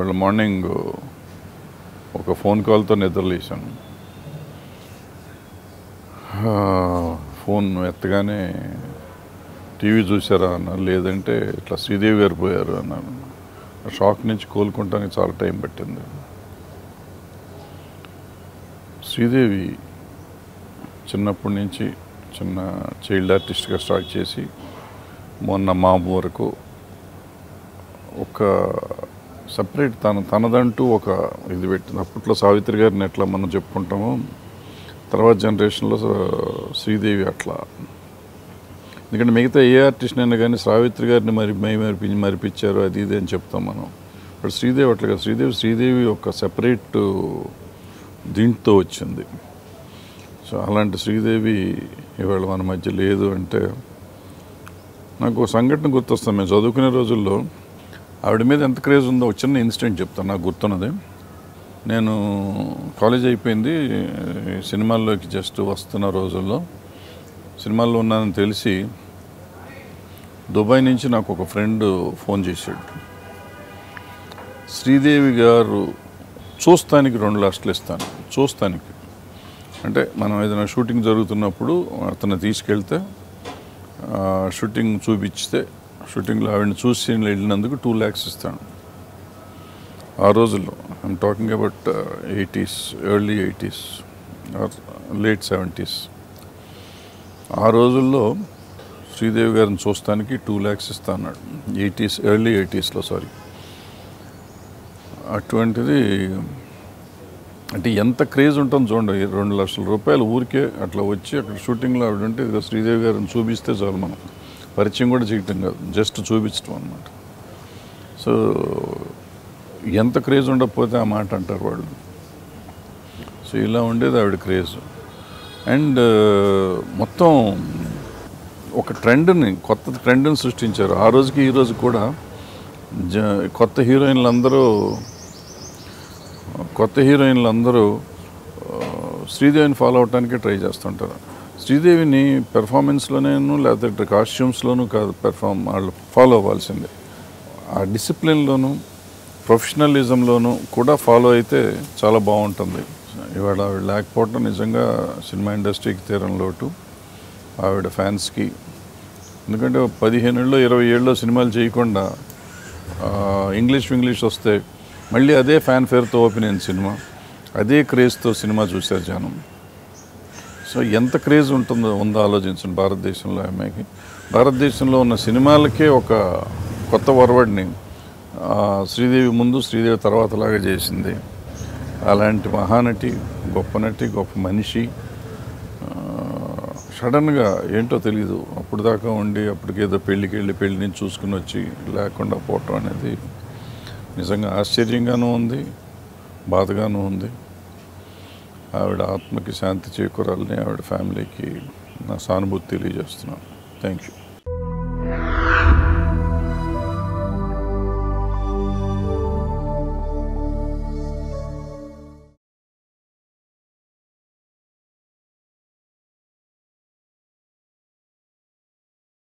ఇవాళ మార్నింగ్ ఒక ఫోన్ కాల్తో నిద్రలేశాను ఆ, ఫోన్ ఎత్తగానే టీవీ చూసారా అన్నారు లేదంటే ఇట్లా శ్రీదేవి గారు పోయారు అన్నారు ఆ షాక్ నుంచి కోలుకుంటానికి చాలా టైం పట్టింది శ్రీదేవి చిన్నప్పటి నుంచి చిన్న చైల్డ్ ఆర్టిస్ట్గా స్టార్ట్ చేసి మొన్న మాము వరకు ఒక సపరేట్ తన తనదంటూ ఒక ఇది పెట్టింది అప్పట్లో సావిత్రి గారిని ఎట్లా మనం చెప్పుకుంటామో తర్వాత జనరేషన్లో శ్రీదేవి అట్లా ఎందుకంటే మిగతా ఏ ఆర్టిస్ట్ అయినా కానీ సావిత్రి గారిని మరి మై మరిపి మరిపించారు అది ఇది అని చెప్తాం మనం ఇప్పుడు శ్రీదేవి అట్లా కాదు. శ్రీదేవి శ్రీదేవి ఒక సెపరేట్ దీంట్లో వచ్చింది సో అలాంటి శ్రీదేవి ఇవాళ మన మధ్య లేదు అంటే నాకు ఒక సంఘటన గుర్తొస్తాను మేము చదువుకునే రోజుల్లో ఆవిడ మీద ఎంత క్రేజ్ ఉందో ఒక చిన్న ఇన్సిడెంట్ చెప్తాను నాకు గుర్తున్నది నేను కాలేజ్ అయిపోయింది సినిమాల్లోకి జస్ట్ వస్తున్న రోజుల్లో సినిమాల్లో ఉన్నానని తెలిసి దుబాయ్ నుంచి నాకు ఒక ఫ్రెండ్ ఫోన్ చేశాడు శ్రీదేవి గారు చూస్తానికి రెండు లక్షలు ఇస్తాను చూస్తానికి అంటే మనం ఏదైనా షూటింగ్ జరుగుతున్నప్పుడు అతను తీసుకెళ్తే ఆ, షూటింగ్ చూపించితే షూటింగ్లో ఆవిడని చూసి వెళ్ళినందుకు టూ ల్యాక్స్ ఇస్తాను ఆ రోజుల్లో I'm talking about eighties early eighties or late seventies ఆ రోజుల్లో శ్రీదేవి గారిని చూస్తానికి టూ ల్యాక్స్ ఇస్తా అన్నాడు ఎయిటీస్ ఎర్లీ ఎయిటీస్లో సారీ అటువంటిది అంటే ఎంత క్రేజ్ ఉంటుందో చూడండి ఈ రెండు లక్షల రూపాయలు ఊరికే అట్లా వచ్చి అక్కడ షూటింగ్లో ఆవిడ ఉంటే ఇదిగో శ్రీదేవి గారిని చూపిస్తే చాలు మనం పరిచయం కూడా చేయటం కాదు జస్ట్ చూపించడం అనమాట సో ఎంత క్రేజ్ ఉండకపోతే ఆ మాట అంటారు వాళ్ళు సో ఇలా ఉండేది ఆవిడ క్రేజ్ అండ్ మొత్తం ఒక ట్రెండ్ని కొత్త ట్రెండ్ని సృష్టించారు ఆ రోజుకి ఈ రోజు కూడా జ కొత్త హీరోయిన్లు అందరూ కొత్త హీరోయిన్లు అందరూ ఆ, శ్రీదేవిని ఫాలో అవడానికి ట్రై చేస్తుంటారు శ్రీదేవిని పెర్ఫార్మెన్స్లోనేను లేకపోతే కాస్ట్యూమ్స్లోనూ కాదు పెర్ఫామ్ వాళ్ళు ఫాలో అవ్వాల్సిందే ఆ డిసిప్లిన్లోను ప్రొఫెషనలిజంలోనూ కూడా ఫాలో అయితే చాలా బాగుంటుంది ఇవాళ ఆవిడ లేకపోవడం నిజంగా సినిమా ఇండస్ట్రీకి తీరం లోటు ఆవిడ ఫ్యాన్స్కి ఎందుకంటే పదిహేను ఏళ్ళు ఇరవై ఏళ్ళు సినిమాలు చేయకుండా ఆ, ఇంగ్లీష్ ఇంగ్లీష్ వస్తే మళ్ళీ అదే ఫ్యాన్ ఫేర్తో ఓపెన్ అయిన సినిమా అదే క్రేజ్తో సినిమా చూశారు జనం సో ఎంత క్రేజ్ ఉంటుందో ఉందో ఆలోచించండి భారతదేశంలో అమ్మాయికి భారతదేశంలో ఉన్న సినిమాలకే ఒక కొత్త వరవడిని ఆ, శ్రీదేవి ముందు శ్రీదేవి తర్వాత లాగా చేసింది అలాంటి మహానటి గొప్ప నటి గొప్ప మనిషి ఆ, సడన్గా ఏంటో తెలీదు అప్పుడు దాకా ఉండి అప్పటికేదో పెళ్ళికి వెళ్ళి పెళ్లి నుంచి చూసుకుని వచ్చి లేకుండా పోవటం అనేది నిజంగా ఆశ్చర్యంగానూ ఉంది బాధగానూ ఉంది ఆవిడ ఆత్మకి శాంతి చేకూరాలని ఆవిడ ఫ్యామిలీకి నా సానుభూతి తెలియజేస్తున్నాను థ్యాంక్ యూ